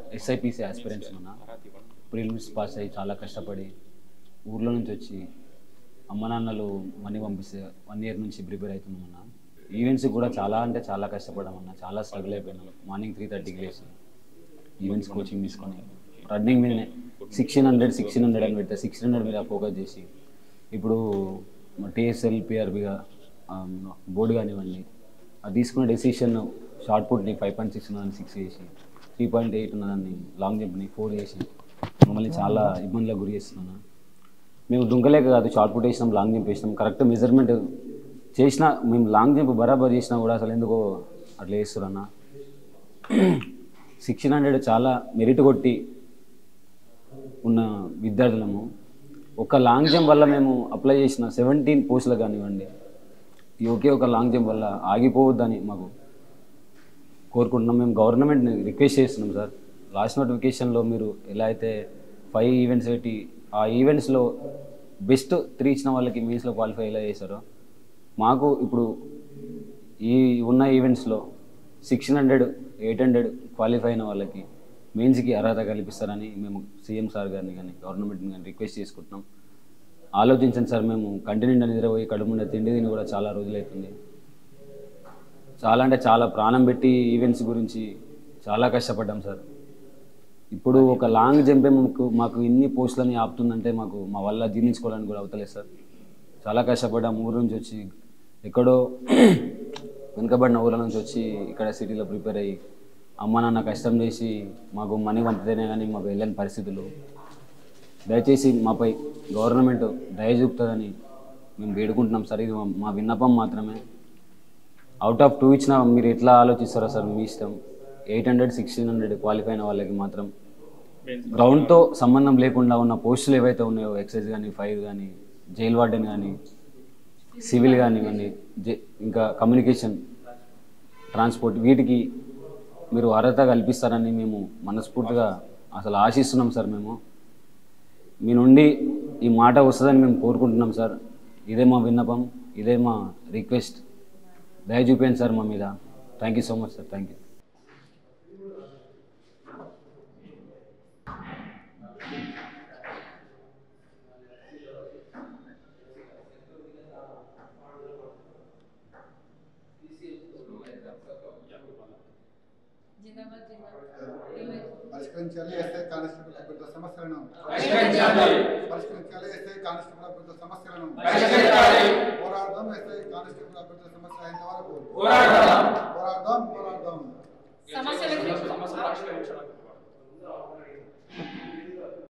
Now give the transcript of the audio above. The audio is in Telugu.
ఎస్ఐపిసి ఆస్పిరెంట్స్ మన ప్రిలిమ్స్ పాస్ అయ్యి చాలా కష్టపడి ఊర్లో నుంచి వచ్చి అమ్మ నాన్నలు మనీ పంపిస్తే వన్ ఇయర్ నుంచి ప్రిపేర్ అవుతున్నాం అన్న ఈవెంట్స్ కూడా చాలా అంటే చాలా కష్టపడ్డామన్న చాలా స్ట్రగుల్ అయిపోయినాం మార్నింగ్ త్రీ థర్టీకి లేచి ఈవెంట్స్ కోచింగ్ తీసుకొని రన్నింగ్ మీదనే సిక్స్టీన్ హండ్రెడ్ సిక్స్టీన్ హండ్రెడ్ అని పెడితే సిక్స్టీన్ హండ్రెడ్ మీద ఫోకస్ చేసి ఇప్పుడు టీఎస్ఎల్ పిఆర్బిగా బోర్డు కానివ్వండి అది తీసుకున్న డెసిషన్ షార్ట్ పుట్ని ఫైవ్ పాయింట్ సిక్స్ ఉన్నదాన్ని సిక్స్ చేసి త్రీ పాయింట్ ఎయిట్ ఉన్నదాన్ని లాంగ్ జంప్ని ఫోర్ చేసి మమ్మల్ని చాలా ఇబ్బందులకు గురి చేస్తున్నాను మేము దుంకలేక కాదు షార్ట్ పుట్ వేసినాం లాంగ్ జంప్ వేసినాం కరెక్ట్ మెజర్మెంట్ చేసినా మేము లాంగ్ జంప్ బరాబర్ చేసినా కూడా అసలు ఎందుకో అట్లా వేస్తున్నా సిక్స్టీన్ హండ్రెడ్ చాలా మెరిట్ కొట్టి ఉన్న విద్యార్థులము ఒక లాంగ్ జంప్ వల్ల మేము అప్లై చేసిన సెవెంటీన్ పోస్టులు కానివ్వండి ఈ ఒకే ఒక లాంగ్ జంప్ వల్ల ఆగిపోవద్దని మాకు కోరుకుంటున్నాం మేము గవర్నమెంట్ని రిక్వెస్ట్ చేస్తున్నాం సార్ లాస్ట్ నోటిఫికేషన్లో మీరు ఎలా అయితే ఫైవ్ ఈవెంట్స్ పెట్టి ఆ ఈవెంట్స్లో బెస్ట్ త్రీ ఇచ్చిన వాళ్ళకి మీన్స్లో క్వాలిఫై ఎలా చేశారో మాకు ఇప్పుడు ఈ ఉన్న ఈవెంట్స్లో sixteen hundred eight hundred qualify అయిన వాళ్ళకి మెయిన్స్కి అర్హత కల్పిస్తారని మేము సీఎం సార్ గారిని కానీ గవర్నమెంట్ని కానీ రిక్వెస్ట్ చేసుకుంటున్నాం ఆలోచించండి సార్ మేము కంటిన్యూ నిద్రపోయి కడుపుండే తిండి తిని కూడా చాలా రోజులవుతుంది చాలా అంటే చాలా ప్రాణం పెట్టి ఈవెంట్స్ గురించి చాలా కష్టపడ్డాం సార్ ఇప్పుడు ఒక లాంగ్ జంపే మాకు మాకు ఇన్ని పోస్టులని ఆపుతుందంటే మాకు మా వల్ల జీర్ణించుకోవడానికి కూడా అవుతలేదు సార్ చాలా కష్టపడ్డాం ఊరు నుంచి వచ్చి ఎక్కడో వెనుకబడిన ఊర్ల నుంచి వచ్చి ఇక్కడ సిటీలో ప్రిపేర్ అయ్యి అమ్మ నాన్న కష్టం చేసి మాకు మనీ పంపితేనే కానీ మాకు వెళ్ళని పరిస్థితులు దయచేసి మాపై గవర్నమెంట్ దయ చూపుతుందని మేము వేడుకుంటున్నాం సార్ ఇది మా- మా విన్నపం మాత్రమే అవుట్ ఆఫ్ టూ ఇచ్చిన మీరు ఎట్లా ఆలోచిస్తారో సార్ మీ ఇష్టం eight hundred sixteen hundred qualify అయిన వాళ్ళకి మాత్రం గ్రౌండ్తో సంబంధం లేకుండా ఉన్న పోస్టులు ఏవైతే ఉన్నాయో ఎక్సైజ్ కానీ ఫైర్ కానీ జైల్ వార్డెన్ కానీ సివిల్ కానివ్వండి జే ఇంకా కమ్యూనికేషన్ ట్రాన్స్పోర్ట్ వీటికి మీరు అర్హత కల్పిస్తారని మేము మనస్ఫూర్తిగా అసలు ఆశిస్తున్నాం సార్ మేము మీ నుండి ఈ మాట వస్తుందని మేము కోరుకుంటున్నాం సార్ ఇదే మా విన్నపం ఇదే మా రిక్వెస్ట్ దయ చూపించండి సార్ మా మీద thank you so much sir thank you జిందాబాద్ జిందాబాద్ పరిష్కరించాలి ఎస్ఐ కానిస్టేబుల్ అభ్యర్థుల సమస్యలను పరిష్కరించాలి ఎస్ఐ కానిస్టేబుల్ అభ్యర్థుల సమస్యలను పోరాడదాం ఎస్ఐ కానిస్టేబుల్ అభ్యర్థుల సమస్య అయిన వరకు పోరాడదాం పోరాడదాం సమస్యల గురించి సమస్య పరిష్కరించడానికి